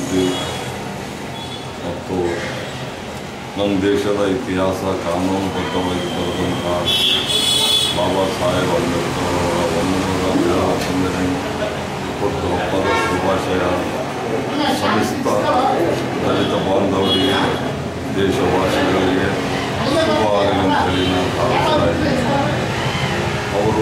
ಅಭಿವೃದ್ಧಿ ಮತ್ತು ನಮ್ಮ ದೇಶದ ಇತಿಹಾಸ ಕಾನೂನುಬದ್ಧವಾಗಿ ಬರೆದಂಥ ಬಾಬಾ ಸಾಹೇಬ್ ಅಂಬೇಡ್ಕರ್ ಅವರ ಒಂದೂರ ಮೂವತ್ತೊಂದನೇ ಹುಟ್ಟುಹಬ್ಬದ ಶುಭಾಶಯ ಸಲ್ಲಿಸುತ್ತಾ ದಲಿತ ಬಾಂಧವರಿಗೆ ದೇಶವಾಸಿಗಳಿಗೆ ಶುಭವಾಗಲಿ ಅಂತೇಳಿ ನಾನು ಪ್ರಾರ್ಥಿಸ್ತಾ ಇದ್ದೀನಿ ಅವರು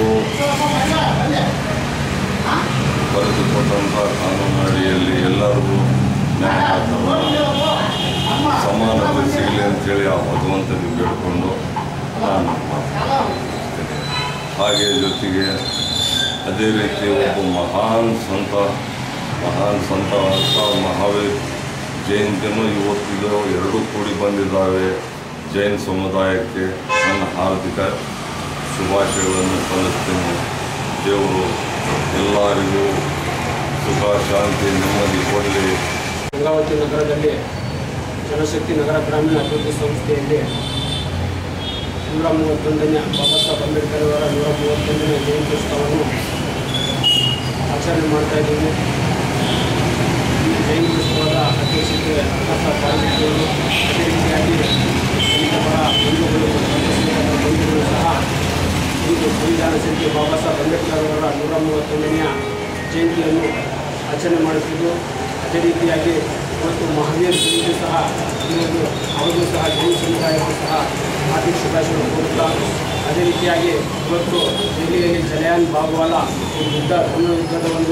ಬರೆದುಕೊಟ್ಟಂಥ ಕಾನೂನು ಅಡಿಯಲ್ಲಿ ಎಲ್ಲರಿಗೂ ನ್ಯಾಯ ಧರ್ಮ ಸಮಾನತೆ ಸಿಗಲಿ ಅಂತೇಳಿ ಆ ಭಗವಂತನಿಗೆ ಬೇಡಿಕೊಂಡು ನಾನು ಮಾತನಾಡ್ತೇನೆ ಹಾಗೆ ಜೊತೆಗೆ ಅದೇ ರೀತಿ ಒಬ್ಬ ಮಹಾನ್ ಸಂತ ಮಹಾನ್ ಸಂತ ಅಂತ ಮಹಾವೀರ್ ಜಯಂತಿನೂ ಇವತ್ತಿದು ಎರಡೂ ಕೂಡಿ ಬಂದಿದ್ದಾವೆ ಜೈನ್ ಸಮುದಾಯಕ್ಕೆ ನನ್ನ ಹಾರ್ದಿಕ ಶುಭಾಶಯಗಳನ್ನು ಸಲ್ಲಿಸ್ತೇನೆ ದೇವರು ಎಲ್ಲರಿಗೂ ಸುಖ ಶಾಂತಿ ನೆಮ್ಮದಿ ಕೊಡಲಿ ಗಂಗಾವತಿ ನಗರದಲ್ಲಿ ಜನಶಕ್ತಿ ನಗರ ಗ್ರಾಮೀಣ ಅಭಿವೃದ್ಧಿ ಸಂಸ್ಥೆಯಲ್ಲಿ ನೂರ ಮೂವತ್ತೊಂದನೇ ಬಾಬಾ ಸಾಹೇಬ್ ಅಂಬೇಡ್ಕರ್ ಅವರ ನೂರ ಮೂವತ್ತೊಂದನೇ ಜಯಂತ್ಯುತ್ಸವವನ್ನು ಆಚರಣೆ ಮಾಡ್ತಾ ಇದ್ದೀವಿ ಈ ಜಯಂತ್ಯುತ್ಸವದ ಅಧ್ಯಕ್ಷತೆ ಅರ್ಥ ಪಾಲ್ಗೊಂಡಿದ್ದರು ಅದೇ ರೀತಿಯಾಗಿ ದಲಿತ ಪರ ಬಂಧುಗಳು ಮತ್ತು ಅಲ್ಪಸಂಖ್ಯಾತರ ಬಂಧುಗಳು ಸಹ ಇಂದು ಸಂವಿಧಾನ ಶಿಲ್ಪಿ ಬಾಬಾ ಸಾಹೇಬ್ ಅಂಬೇಡ್ಕರ್ ಅವರ ನೂರ ಮೂವತ್ತೊಂದನೆಯ ಜಯಂತಿಯನ್ನು ಆಚರಣೆ ಮಾಡುತ್ತಿದ್ದು ಅದೇ ರೀತಿಯಾಗಿ ಇವತ್ತು ಮಹಾವೀರ್ ಜಯಂತಿ ಸಹ ಇವತ್ತು ಅವರಿಗೂ ಸಹ ಜೈನ ಸಮುದಾಯಕ್ಕೂ ಸಹ ಹಾರ್ದಿಕ ಶುಭಾಶಯಗಳನ್ನು ಕೋರುತ್ತಾ ಅದೇ ರೀತಿಯಾಗಿ ಇವತ್ತು ದೆಹಲಿಯಲ್ಲಿ ಜಲಿಯಾನ್ ಬಾಗ್ವಾಲಾ ಒಂದು ಯುದ್ಧ ತನ್ನ ಯುದ್ಧದ ಒಂದು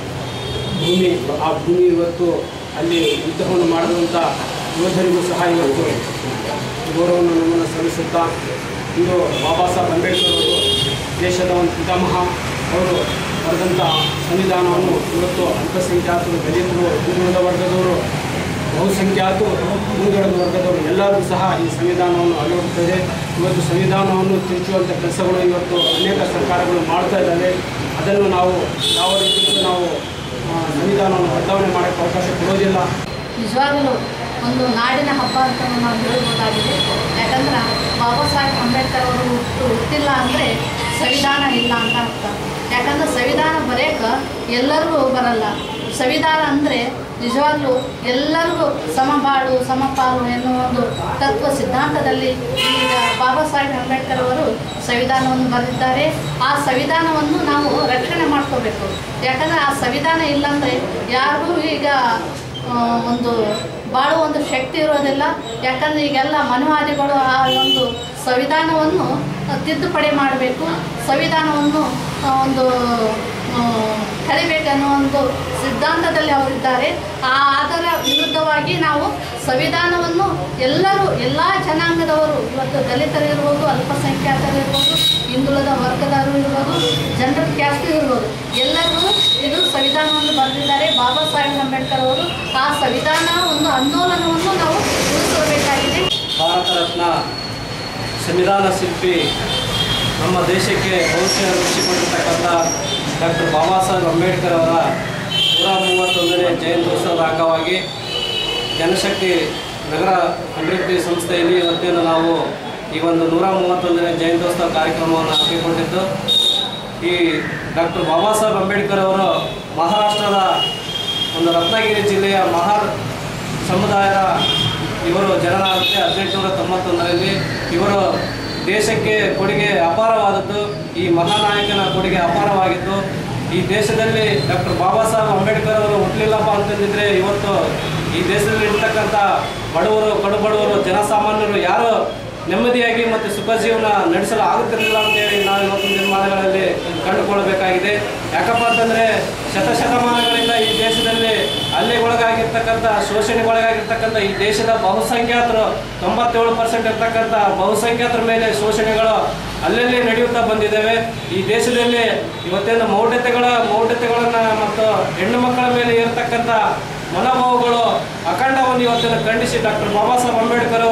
ಭೂಮಿ ಆ ಭೂಮಿ ಇವತ್ತು ಅಲ್ಲಿ ಯುದ್ಧವನ್ನು ಮಾಡಿರುವಂಥ ಯೋಧರಿಗೂ ಸಹ ಇವತ್ತು ಗೌರವವನ್ನು ನಮ್ಮನ್ನು ಸಲ್ಲಿಸುತ್ತಾ ಇಂದು ಬಾಬಾ ಸಾಹೇಬ್ ಅಂಬೇಡ್ಕರ್ ಅವರು ದೇಶದ ಒಂದು ಪಿತಾಮಹ ಅವರು ಬರೆದಂಥ ಸಂವಿಧಾನವನ್ನು ಇವತ್ತು ಅಲ್ಪಸಂಖ್ಯಾತರು ದಲಿತರು ಹಿಂದುಳಿದ ವರ್ಗದವರು ಬಹುಸಂಖ್ಯಾತು ಹಿಂದುಳಿದ ವರ್ಗದವರು ಎಲ್ಲರೂ ಸಹ ಈ ಸಂವಿಧಾನವನ್ನು ಅಳವಡಿಸುತ್ತದೆ ಇವತ್ತು ಸಂವಿಧಾನವನ್ನು ತಿರುಚುವಂಥ ಕೆಲಸಗಳು ಇವತ್ತು ಅನೇಕ ಸರ್ಕಾರಗಳು ಮಾಡ್ತಾ ಇದ್ದಾವೆ ಅದನ್ನು ನಾವು ಯಾವ ರೀತಿಯೂ ನಾವು ಆ, ಸಂವಿಧಾನವನ್ನು ಬದಲಾವಣೆ ಮಾಡೋಕ್ಕೆ ಅವಕಾಶ ಕೊಡೋದಿಲ್ಲ ನಿಜವಾಗಲೂ ಒಂದು ನಾಡಿನ ಹಬ್ಬ ಅಂತ ನಾವು ಹೇಳ್ಬೋದಾಗಿದೆ ಯಾಕಂದ್ರೆ ಬಾಬಾ ಸಾಹೇಬ್ ಅಂಬೇಡ್ಕರ್ ಅವರು ಹುಟ್ಟು ಹುಟ್ಟಿಲ್ಲ ಅಂದರೆ ಸಂವಿಧಾನ ಇಲ್ಲ ಅಂತ ಅರ್ಥ ಯಾಕಂದ್ರೆ ಸಂವಿಧಾನ ಬರೆಯೋಕೆ ಎಲ್ಲರಿಗೂ ಬರಲ್ಲ ಸಂವಿಧಾನ ಅಂದರೆ ನಿಜವಾಗ್ಲೂ ಎಲ್ಲರಿಗೂ ಸಮಬಾಳು ಸಮಪಾಲು ಎನ್ನುವ ಒಂದು ತತ್ವ ಸಿದ್ಧಾಂತದಲ್ಲಿ ಈಗ ಬಾಬಾ ಸಾಹೇಬ್ ಅಂಬೇಡ್ಕರ್ ಅವರು ಸಂವಿಧಾನವನ್ನು ಬರೆದಿದ್ದಾರೆ ಆ ಸಂವಿಧಾನವನ್ನು ನಾವು ರಕ್ಷಣೆ ಮಾಡ್ಕೋಬೇಕು ಯಾಕಂದರೆ ಆ ಸಂವಿಧಾನ ಇಲ್ಲಾಂದರೆ ಯಾರಿಗೂ ಈಗ ಆ, ಒಂದು ಬಾಳುವ ಒಂದು ಶಕ್ತಿ ಇರೋದಿಲ್ಲ ಯಾಕಂದರೆ ಈಗೆಲ್ಲ ಮನುವಾದಿಗಳು ಆ ಒಂದು ಸಂವಿಧಾನವನ್ನು ತಿದ್ದುಪಡಿ ಮಾಡಬೇಕು ಸಂವಿಧಾನವನ್ನು ಆ, ಒಂದು ಆ, ಕಲಿಬೇಕನ್ನೋ ಒಂದು ಸಿದ್ಧಾಂತದಲ್ಲಿ ಅವರಿದ್ದಾರೆ ಆ ಅದರ ವಿರುದ್ಧವಾಗಿ ನಾವು ಸಂವಿಧಾನವನ್ನು ಎಲ್ಲರೂ ಎಲ್ಲ ಜನಾಂಗದವರು ಇವತ್ತು ದಲಿತರಿರ್ಬೋದು ಅಲ್ಪಸಂಖ್ಯಾತರಿರ್ಬೋದು ಹಿಂದುಳಿದ ವರ್ಗದವರು ಇರ್ಬೋದು ಜನರಲ್ ಕ್ಯಾಸ್ಟ್ ಇರ್ಬೋದು ಎಲ್ಲರಿಗೂ ಇದು ಸಂವಿಧಾನವನ್ನು ಬರೆದಿದ್ದಾರೆ ಬಾಬಾ ಸಾಹೇಬ್ ಅಂಬೇಡ್ಕರ್ ಅವರು ಆ ಸಂವಿಧಾನ ಒಂದು ಆಂದೋಲನವನ್ನು ನಾವು ಉಳಿಸಬೇಕಾಗಿದೆ ಭಾರತ ರತ್ನ ಸಂವಿಧಾನ ಶಿಲ್ಪಿ ನಮ್ಮ ದೇಶಕ್ಕೆ ಭವಿಷ್ಯ ರೂಪಿಸಿಕೊಂಡಿರ್ತಕ್ಕಂಥ ಡಾಕ್ಟರ್ ಬಾಬಾ ಸಾಹೇಬ್ ಅಂಬೇಡ್ಕರ್ ಅವರ ನೂರ ಮೂವತ್ತೊಂದನೇ ಜಯಂತ್ಯೋತ್ಸವದ ಅಂಗವಾಗಿ ಜನಶಕ್ತಿ ನಗರ ಅಭಿವೃದ್ಧಿ ಸಂಸ್ಥೆಯಲ್ಲಿ ಇವತ್ತಿನ ನಾವು ಈ ಒಂದು ನೂರ ಮೂವತ್ತೊಂದನೇ ಜಯಂತ್ಯೋತ್ಸವ ಕಾರ್ಯಕ್ರಮವನ್ನು ಹಮ್ಮಿಕೊಂಡಿದ್ದು ಈ ಡಾಕ್ಟರ್ ಬಾಬಾ ಸಾಹೇಬ್ ಅಂಬೇಡ್ಕರ್ ಅವರು ಮಹಾರಾಷ್ಟ್ರದ ಒಂದು ರತ್ನಗಿರಿ ಜಿಲ್ಲೆಯ ಮಹಾರ್ ಸಮುದಾಯದ ಇವರು ಜನನಾಗುತ್ತೆ ಹದಿನೆಂಟುನೂರ ತೊಂಬತ್ತೊಂದರಲ್ಲಿ ಇವರು ದೇಶಕ್ಕೆ ಕೊಡುಗೆ ಅಪಾರವಾದದ್ದು ಈ ಮಹಾನಾಯಕನ ಕೊಡುಗೆ ಅಪಾರವಾಗಿತ್ತು ಈ ದೇಶದಲ್ಲಿ ಡಾಕ್ಟರ್ ಬಾಬಾ ಸಾಹೇಬ್ ಅಂಬೇಡ್ಕರ್ ಅವರು ಹುಟ್ಟಲಿಲ್ಲಪ್ಪ ಅಂತಂದಿದ್ರೆ ಇವತ್ತು ಈ ದೇಶದಲ್ಲಿ ಇರ್ತಕ್ಕಂಥ ಬಡವರು ಕಡುಬಡವರು ಜನಸಾಮಾನ್ಯರು ಯಾರು ನೆಮ್ಮದಿಯಾಗಿ ಮತ್ತು ಸುಖ ಜೀವನ ನಡೆಸಲು ಆಗುತ್ತಿರಲಿಲ್ಲ ಅಂತೇಳಿ ನಾವು ಇವತ್ತಿನ ದಿನಮಾನಗಳಲ್ಲಿ ಕಂಡುಕೊಳ್ಬೇಕಾಗಿದೆ ಯಾಕಪ್ಪ ಅಂತಂದರೆ ಶತಶತಮಾನಗಳಿಂದ ಈ ದೇಶದಲ್ಲಿ ಹಲ್ಲೆಗೊಳಗಾಗಿರ್ತಕ್ಕಂಥ ಶೋಷಣೆಗೊಳಗಾಗಿರ್ತಕ್ಕಂಥ ಈ ದೇಶದ ಬಹುಸಂಖ್ಯಾತರು ತೊಂಬತ್ತೇಳು ಪರ್ಸೆಂಟ್ ಇರ್ತಕ್ಕಂಥ ಬಹುಸಂಖ್ಯಾತರ ಮೇಲೆ ಶೋಷಣೆಗಳು ಅಲ್ಲಲ್ಲಿ ನಡೆಯುತ್ತಾ ಬಂದಿದ್ದಾವೆ ಈ ದೇಶದಲ್ಲಿ ಇವತ್ತಿನ ಮೌಢ್ಯತೆಗಳ ಮೌಢ್ಯತೆಗಳನ್ನು ಮತ್ತು ಹೆಣ್ಣು ಮಕ್ಕಳ ಮೇಲೆ ಇರತಕ್ಕಂಥ ಮನೋಭಾವಗಳು ಅಖಂಡವನ್ನು ಇವತ್ತಿನ ಖಂಡಿಸಿ ಡಾಕ್ಟರ್ ಬಾಬಾ ಸಾಹೇಬ್ ಅಂಬೇಡ್ಕರ್ ಅವರು